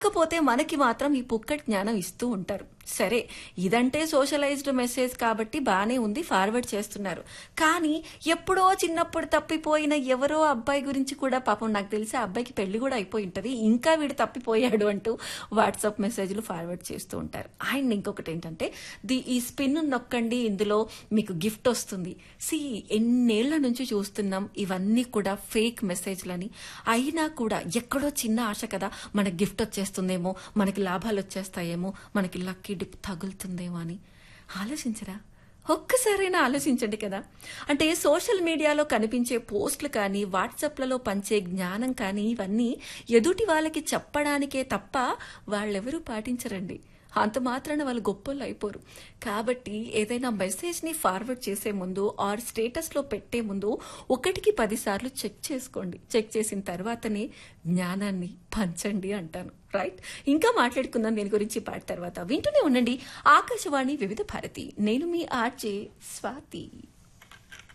కాకపోతే మనకి మాత్రం ఈ పుక్కటి జ్ఞానం ఇస్తూ ఉంటారు సరే ఇదంటే సోషలైజ్డ్ మెసేజ్ కాబట్టి బానే ఉంది ఫార్వర్డ్ చేస్తున్నారు కానీ ఎప్పుడో చిన్నప్పుడు తప్పిపోయిన ఎవరో అబ్బాయి గురించి కూడా పాపం నాకు తెలిసి ఆ అబ్బాయికి పెళ్లి కూడా అయిపోయి ఉంటది ఇంకా వీడు తప్పిపోయాడు అంటూ వాట్సాప్ మెసేజ్లు ఫార్వర్డ్ చేస్తూ ఉంటారు అండ్ ఇంకొకటి ఏంటంటే ది ఈ స్పిన్ నొక్కండి ఇందులో మీకు గిఫ్ట్ వస్తుంది సి ఎన్నేళ్ల నుంచి చూస్తున్నాం ఇవన్నీ కూడా ఫేక్ మెసేజ్లని అయినా కూడా ఎక్కడో చిన్న ఆశ కదా మనకి గిఫ్ట్ వచ్చేస్తుందేమో మనకి లాభాలు వచ్చేస్తాయేమో మనకి లక్కీ డిప్ తగులుతుందేమో అని ఆలోచించరా ఒక్కసారైనా ఆలోచించండి కదా అంటే సోషల్ మీడియాలో కనిపించే పోస్టులు కానీ వాట్సాప్లలో పంచే జ్ఞానం కానీ ఇవన్నీ ఎదుటి వాళ్ళకి చెప్పడానికే తప్ప వాళ్ళెవరూ పాటించరండి అంత మాత్రాన వాళ్ళు గొప్పలు అయిపోరు కాబట్టి ఏదైనా మెసేజ్ని ఫార్వర్డ్ చేసే ముందు ఆర్ స్టేటస్లో పెట్టే ముందు ఒకటికి పదిసార్లు చెక్ చేసుకోండి చెక్ చేసిన తర్వాతనే జ్ఞానాన్ని పంచండి అంటాను రైట్ ఇంకా మాట్లాడుకుందాం దీని గురించి పాట తర్వాత వింటూనే ఉండండి ఆకాశవాణి వివిధ భారతి నేను మీ ఆర్జే స్వాతి